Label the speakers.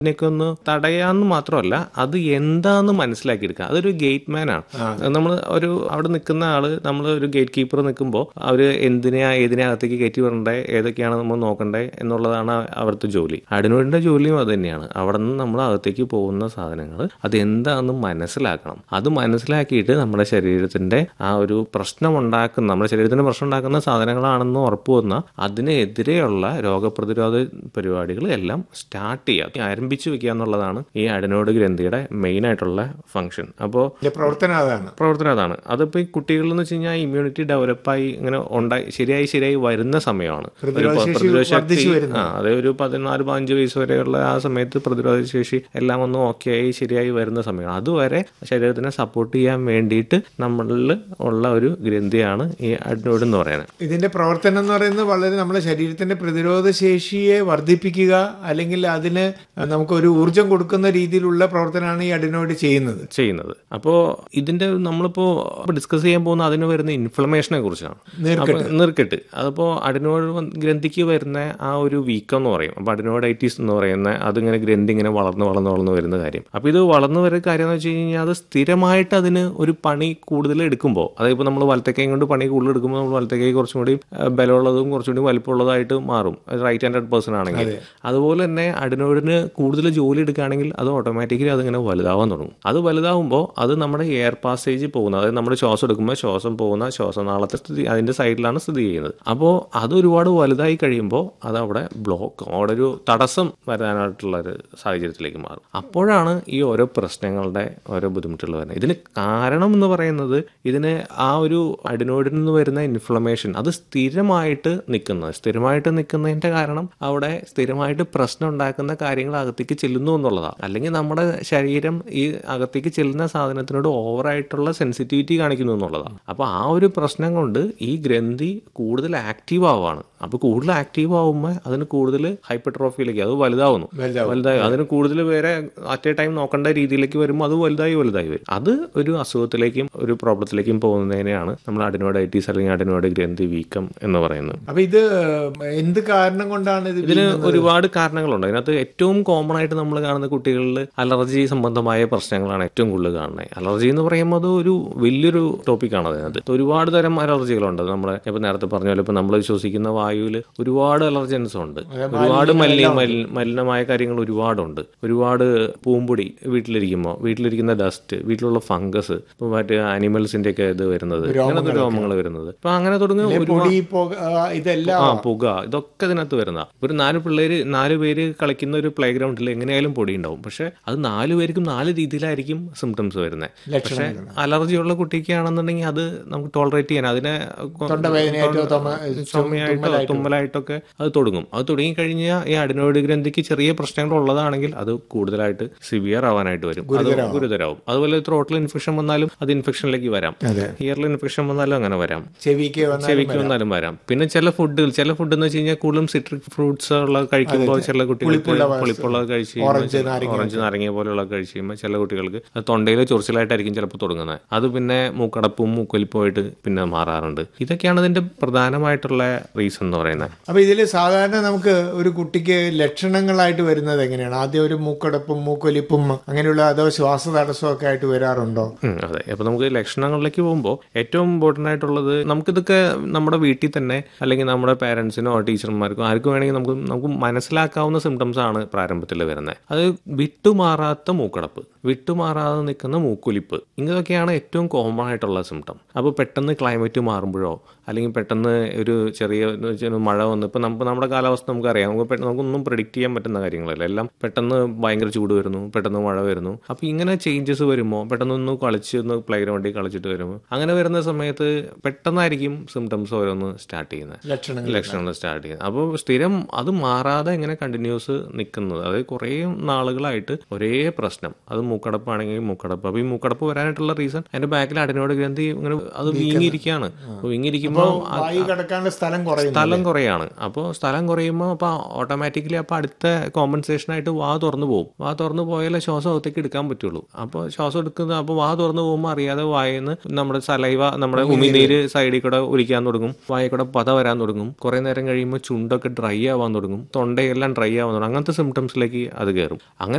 Speaker 1: ഇതിനൊക്കെ ഒന്ന് തടയാന്ന് മാത്രമല്ല അത് എന്താന്ന് മനസ്സിലാക്കിയെടുക്കുക അതൊരു ഗേറ്റ് മാൻ ആണ് നമ്മൾ ഒരു അവിടെ നിൽക്കുന്ന ആള് നമ്മൾ ഒരു ഗേറ്റ് കീപ്പർ നിൽക്കുമ്പോൾ അവര് എന്തിനാ ഏതിനെ അകത്തേക്ക് കയറ്റി വരണ്ടേ ഏതൊക്കെയാണ് നമ്മൾ നോക്കണ്ടേ എന്നുള്ളതാണ് അവിടുത്തെ ജോലി അടിനോടിന്റെ ജോലിയും അത് തന്നെയാണ് അവിടെ നിന്ന് നമ്മൾ അകത്തേക്ക് പോകുന്ന സാധനങ്ങൾ അത് എന്താണെന്ന് മനസ്സിലാക്കണം അത് മനസ്സിലാക്കിയിട്ട് നമ്മുടെ ശരീരത്തിന്റെ ആ ഒരു പ്രശ്നം ഉണ്ടാക്കുന്ന നമ്മുടെ ശരീരത്തിന് പ്രശ്നം ഉണ്ടാക്കുന്ന സാധനങ്ങളാണെന്ന് ഉറപ്പുവന്ന അതിനെതിരെയുള്ള രോഗപ്രതിരോധ പരിപാടികൾ എല്ലാം സ്റ്റാർട്ട് ചെയ്യുക ആരംഭിച്ചു വെക്കുക എന്നുള്ളതാണ് ഈ അടിനോട് ഗ്രന്ഥിയുടെ മെയിൻ ആയിട്ടുള്ള ഫംഗ്ഷൻ അപ്പോൾ
Speaker 2: ഇതിന്റെ പ്രവർത്തനം അതാണ്
Speaker 1: പ്രവർത്തനം അതാണ് അതിപ്പോൾ ഈ കുട്ടികളിൽ എന്ന് വെച്ച് കഴിഞ്ഞാൽ ഇമ്മ്യൂണിറ്റി ഡെവലപ്പായി ഇങ്ങനെ ഉണ്ടായി ശരിയായി ശരിയായി വരുന്ന സമയമാണ് ഒരു
Speaker 2: പ്രതിരോധശേഷി
Speaker 1: പ്രതിരോധ ശക്തി
Speaker 2: വർദ്ധിച്ചു വരുന്നു.
Speaker 1: ആ അതെ ഒരു പതിനാല് പതിനഞ്ച് വയസ്സ് വരെയുള്ള ആ സമയത്ത് പ്രതിരോധ ശേഷി എല്ലാം ഒന്ന് ഓക്കെ ആയി ശരിയായി വരുന്ന സമയമാണ് അതുവരെ ശരീരത്തിനെ സപ്പോർട്ട് ചെയ്യാൻ വേണ്ടിയിട്ട് നമ്മളിൽ ഉള്ള ഒരു ഗ്രന്ഥിയാണ് ഈ അഡിനോയിഡ് എന്ന് പറയുന്നത്
Speaker 2: ഇതിന്റെ പ്രവർത്തനം എന്ന് പറയുന്നത് വളരെ നമ്മുടെ ശരീരത്തിന്റെ പ്രതിരോധ ശേഷിയെ വർദ്ധിപ്പിക്കുക അല്ലെങ്കിൽ അതിന് നമുക്ക് ഒരു ഊർജം കൊടുക്കുന്ന രീതിയിലുള്ള പ്രവർത്തനമാണ് ഈ അഡിനോയിഡ് ചെയ്യുന്നത്
Speaker 1: ചെയ്യുന്നത് അപ്പോൾ ഇതിന്റെ നമ്മളിപ്പോ ഡിസ്കസ് ചെയ്യാൻ പോകുന്ന അതിന് വരുന്ന ഇൻഫ്ലമേഷനെ കുറിച്ചാണ്
Speaker 2: നീർക്കെട്ട്.
Speaker 1: അപ്പൊ നീർക്കെട്ട് അതിപ്പോ അഡിനോയിഡ് വന്ന് ഗ്രന്ഥിക്ക് വരുന്ന ആ ഒരു വീക്കം എന്ന് പറയും അപ്പൊ അഡിനോയിഡൈറ്റീസ് എന്ന് പറയുന്ന അതിങ്ങനെ ഗ്രന്ഥി ഇങ്ങനെ വളർന്ന് വളർന്ന് വളർന്ന് വരുന്ന കാര്യം അപ്പൊ ഇത് വളർന്നു വരുന്ന കാര്യം എന്ന് വെച്ച് കഴിഞ്ഞാൽ അത് സ്ഥിരമായിട്ട് അതിന് ഒരു പണി കൂടുതൽ എടുക്കുമ്പോൾ അതായത് നമ്മൾ വലത്തേക്കൈ കൊണ്ട് പണി കൂടുതൽ എടുക്കുമ്പോൾ നമ്മൾ വലത്തേക്കൈ കുറച്ചും കൂടി ആ, ബലമുള്ളതും കുറച്ചും കൂടി വലിപ്പമുള്ളതായിട്ട് മാറും റൈറ്റ് ഹാൻഡഡ് പേഴ്സൺ ആണെങ്കിൽ അതുപോലെ തന്നെ അഡിനോയിഡിന് കൂടുതൽ ജോലി എടുക്കുകയാണെങ്കിൽ അത് ഓട്ടോമാറ്റിക്കലി അതിങ്ങനെ വലുതാവാൻ തുടങ്ങും അത് വലുതാവുമ്പോൾ അത് നമ്മുടെ എയർ പാസേജ് പോകുന്ന അതായത് നമ്മുടെ ശ്വാസം എടുക്കുമ്പോൾ ശ്വാസം പോകുന്ന ശ്വാസനാളത്തെ സ്ഥിതി അതിന്റെ സൈഡിലാണ് സ്ഥിതി ചെയ്യുന്നത് അപ്പോൾ അത് ഒരുപാട് വലുതായി കഴിയുമ്പോൾ അത് അവിടെ ബ്ലോക്ക് അവിടെ ഒരു തടസ്സം വരാനായിട്ടുള്ള ഒരു സാഹചര്യത്തിലേക്ക് മാറും അപ്പോഴാണ് ഈ ഓരോ പ്രശ്നങ്ങളുടെ ഓരോ ബുദ്ധിമുട്ടുകൾ വരുന്നത് ഇതിന് കാരണം എന്ന് പറയുന്നത് ഇതിന് ആ ഒരു അഡിനോയിഡിൽ നിന്ന് വരുന്ന ഇൻഫ്ലമേഷൻ അത് സ്ഥിരമായിട്ട് നിൽക്കുന്നത് സ്ഥിരമായിട്ട് നിൽക്കുന്നതിന്റെ കാരണം അവിടെ സ്ഥിരമായിട്ട് പ്രശ്നം ഉണ്ടാക്കുന്ന കാര്യങ്ങൾ അകത്തേക്ക് ചെല്ലുന്നു എന്നുള്ളതാണ് അല്ലെങ്കിൽ നമ്മുടെ ശരീരം ഈ അകത്തേക്ക് ചെല്ലുന്ന സാധനത്തിനോട് ഓവറായിട്ടുള്ള സെൻസിറ്റിവിറ്റി കാണിക്കുന്നു എന്നുള്ളതാണ് അപ്പോൾ ആ ഒരു പ്രശ്നം കൊണ്ട് ഈ ഗ്രന്ഥി കൂടുതൽ ആക്റ്റീവ് ആവുകയാണ് അപ്പോൾ കൂടുതൽ ആക്റ്റീവ് ആവുമ്പോൾ അതിന് കൂടുതൽ ഹൈപ്പർട്രോഫിയിലേക്ക് അത് വലുതാവുന്നു
Speaker 2: വലുതാവും.
Speaker 1: വലുതായി അതിന് കൂടുതൽ പേരെ അറ്റ് എ ടൈം നോക്കേണ്ട രീതിയിലേക്ക് വരുമ്പോൾ അത് വലുതായി വലുതായി വരും അത് ഒരു അസുഖത്തിലേക്കും ഒരു പ്രോബ്ലത്തിലേക്കും പോകുന്നതിനെയാണ് നമ്മൾ അഡിനോഡൈറ്റീസ് അല്ലെങ്കിൽ അഡിനോഡ് ഗ്രന്ഥി വീക്കം എന്ന് പറയുന്നത്
Speaker 2: അപ്പൊ ഇത് എന്ത് കാരണം കൊണ്ടാണ് ഇത്
Speaker 1: ഇതിന് ഒരുപാട് കാരണങ്ങളുണ്ട് അതിനകത്ത് ഏറ്റവും കോമൺ ആയിട്ട് നമ്മൾ കാണുന്ന കുട്ടികളിൽ അലർജി സംബന്ധമായ പ്രശ്നങ്ങളാണ് ഏറ്റവും കൂടുതൽ കാണുന്നത് അലർജി എന്ന് പറയുമ്പോൾ അത് ഒരു വലിയൊരു ടോപ്പിക്കാണ് അതിനകത്ത് ഒരുപാട് തരം അലർജികളുണ്ട് നമ്മുടെ ഇപ്പൊ നേരത്തെ പറഞ്ഞ പോലെ ഇപ്പൊ നമ്മൾ ശ്വസിക്കുന്ന വായുവിൽ ഒരുപാട് അലർജൻസ് ഉണ്ട് ഒരുപാട് മലി മലി- മലിനമായ കാര്യങ്ങൾ ഒരുപാടുണ്ട് ഒരുപാട് പൂമ്പൊടി വീട്ടിലിരിക്കുമ്പോൾ വീട്ടിലിരിക്കുന്ന ഡസ്റ്റ് വീട്ടിലുള്ള ഫംഗസ് ഇപ്പൊ മറ്റേ ആനിമൽസിന്റെ ഒക്കെ ഇത് വരുന്നത് അങ്ങനത്തെ രോമങ്ങൾ വരുന്നത് അപ്പൊ അങ്ങനെ തുടങ്ങി ഒരുപാട്
Speaker 2: പൊടി പുക, ആ, ഇതെല്ലാം
Speaker 1: ആ പുക ഇതൊക്കെ ഇതിനകത്ത് വരുന്ന ഒരു നാല് പിള്ളേര് നാല് പേര് കളിക്കുന്ന ഒരു പ്ലേ ഗ്രൗണ്ടിൽ എങ്ങനെയായാലും പൊടി ഉണ്ടാവും പക്ഷെ അത് നാല് പേർക്കും നാല് രീതിയിലായിരിക്കും സിംറ്റംസ് വരുന്നത് പക്ഷെ അലർജി ഉള്ള കുട്ടിക്കാണെന്നുണ്ടെങ്കിൽ അത് നമുക്ക് ടോളറേറ്റ് ചെയ്യാൻ അതിനെ കൊ-
Speaker 2: തൊണ്ടവേദനയായിട്ടോ തൊമ-
Speaker 1: ചുമയായിട്ടോ തുമ്മലായിട്ടൊക്കെ അത് തുടങ്ങും അത് തുടങ്ങി കഴിഞ്ഞാൽ ഈ അഡിനോയിഡ് ഗ്രന്ഥിക്ക് ചെറിയ പ്രശ്നങ്ങൾ ഉള്ളതാണെങ്കിൽ അത് കൂടുതലായിട്ട് സിവിയർ ആവാനായിട്ട് വരും അത് ഗുരുതരാവും അതുപോലെ ത്രോട്ടിൽ ഇൻഫെക്ഷൻ വന്നാലും അത് ഇൻഫെക്ഷനിലേക്ക് വരാം
Speaker 2: അതെ.
Speaker 1: ഇയറിൽ ഇൻഫെക്ഷൻ വന്നാലും അങ്ങനെ വരാം
Speaker 2: ചെവിക്ക് വന്ന
Speaker 1: ചെവിക്ക് വന്നാലും വരാം പിന്നെ ചില ഫുഡുകൾ ചില ഫുഡ് എന്ന് വെച്ച് കഴിഞ്ഞാൽ കൂടുതലും സിട്രിക് ഫ്രൂട്ട്സ് ഉള്ള കഴിക്കുമ്പോൾ ചില കുട്ടികൾക്ക് പുളിപ്പുള്ളത് കഴിച്ച് കഴിയുമ്പോൾ ഓറഞ്ച് നാരങ്ങ പോലെയുള്ള കഴിച്ച് കഴിയുമ്പോൾ ചില കുട്ടികൾക്ക് അത് തൊണ്ടയിൽ ചൊറിച്ചിലായിട്ടായിരിക്കും ചിലപ്പോൾ തുടങ്ങുന്നത് അത് പിന്നെ മൂക്കടപ്പും മൂക്കൊലിപ്പുമായിട്ട് പിന്നെ മാറാറുണ്ട് ഇതൊക്കെയാണ് ഇതിന്റെ പ്രധാനമായിട്ടുള്ള റീസൺ എന്ന് പറയുന്നത്
Speaker 2: അപ്പൊ ഇതില് സാധാരണ നമുക്ക് ഒരു കുട്ടിക്ക് ലക്ഷണങ്ങളായിട്ട് വരുന്നത് എങ്ങനെയാണ് ആദ്യം ഒരു മൂക്കടപ്പും മൂക്കൊലിപ്പും അങ്ങനെയുള്ള അതോ ശ്വാസ തടസ്സമൊക്കെ ആയിട്ട് വരാറുണ്ടോ
Speaker 1: ഉം, അതെ അപ്പൊ നമുക്ക് ലക്ഷണങ്ങളിലേക്ക് പോകുമ്പോൾ ഏറ്റവും ഇമ്പോർട്ടന്റ് ആയിട്ടുള്ളത് നമുക്കിതൊക്കെ നമ്മുടെ വീട്ടിൽ തന്നെ അല്ലെങ്കിൽ നമ്മുടെ പേരൻസിനോ ടീച്ചർമാർക്കോ ആർക്കും വേണമെങ്കിൽ നമുക്ക് നമുക്ക് മനസ്സിലാക്കാവുന്ന സിംറ്റംസ് ആണ് പ്രാരംഭത്തിൽ വരുന്നത് അത് വിട്ടുമാറാത്ത മൂക്കടപ്പ് വിട്ടുമാറാതെ നിൽക്കുന്ന മൂക്കൊലിപ്പ് ഇങ്ങനെയൊക്കെയാണ് ഏറ്റവും കോമൺ ആയിട്ടുള്ള സിംറ്റം അപ്പോൾ പെട്ടെന്ന് ക്ലൈമറ്റ് മാറുമ്പോഴോ അല്ലെങ്കിൽ പെട്ടെന്ന് ഒരു ചെറിയ എന്ന് വെച്ചാൽ മഴ വന്ന് ഇപ്പം നമുക്ക് നമ്മുടെ കാലാവസ്ഥ നമുക്കറിയാം നമുക്ക് പെട്ടെന്ന് നമുക്കൊന്നും പ്രിഡിക്റ്റ് ചെയ്യാൻ പറ്റുന്ന കാര്യങ്ങളല്ല എല്ലാം പെട്ടെന്ന് ഭയങ്കര ചൂട് വരുന്നു പെട്ടെന്ന് മഴ വരുന്നു അപ്പോൾ ഇങ്ങനെ ചേഞ്ചസ് വരുമ്പോൾ പെട്ടെന്ന് ഒന്ന് കളിച്ച് ഒന്ന് പ്ലേ ഗ്രൗണ്ടിൽ കളിച്ചിട്ട് വരുമ്പോൾ അങ്ങനെ വരുന്ന സമയത്ത് പെട്ടെന്നായിരിക്കും സിംറ്റംസ് ഓരോന്ന് സ്റ്റാർട്ട് ചെയ്യുന്നത്
Speaker 2: ലക്ഷണങ്ങൾ
Speaker 1: ലക്ഷണങ്ങൾ സ്റ്റാർട്ട് ചെയ്യുന്നത് അപ്പോൾ സ്ഥിരം അത് മാറാതെ ഇങ്ങനെ കണ്ടിന്യൂസ് നിൽക്കുന്നത് അതായത് കുറേ നാളുകളായിട്ട് ഒരേ പ്രശ്നം അത് മൂക്കടപ്പാണെങ്കിൽ മൂക്കടപ്പ് അപ്പോൾ ഈ മൂക്കടപ്പ് വരാനായിട്ടുള്ള റീസൺ അതിന്റെ ബാക്കിൽ അടിനോട് ഗ്രന്ഥി ഇങ്ങനെ അത് വീങ്ങിയിരിക്കുകയാണ് അപ്പോൾ വീങ്ങിയിരിക്കുമ്പോൾ
Speaker 2: വായു കിടക്കാനുള്ള സ്ഥലം കുറയുന്നു
Speaker 1: സ്ഥലം കുറയാണ് അപ്പോൾ സ്ഥലം കുറയുമ്പോൾ അപ്പോൾ ഓട്ടോമാറ്റിക്കലി അപ്പോൾ അടുത്ത കോമ്പൻസേഷൻ ആയിട്ട് വാ തുറന്നു പോകും വാ തുറന്നു പോയാലേ ശ്വാസം അകത്തേക്ക് എടുക്കാൻ പറ്റുള്ളൂ അപ്പോൾ ശ്വാസം എടുക്കുന്നത് അപ്പോൾ വാ തുറന്നു പോകുമ്പോൾ അറിയാതെ വായന്ന് നമ്മുടെ സലൈവ നമ്മുടെ ഉമിനീര് സൈഡിൽ കൂടെ ഒലിക്കാൻ തുടങ്ങും വായ കൂടെ പത വരാൻ തുടങ്ങും കുറെ നേരം കഴിയുമ്പോൾ ചുണ്ടൊക്കെ ഡ്രൈ ആവാൻ തുടങ്ങും തൊണ്ടയെല്ലാം ഡ്രൈ ആവാൻ തുടങ്ങും അങ്ങനത്തെ സിംറ്റംസിലേക്ക് അത് കയറും അങ്ങനെ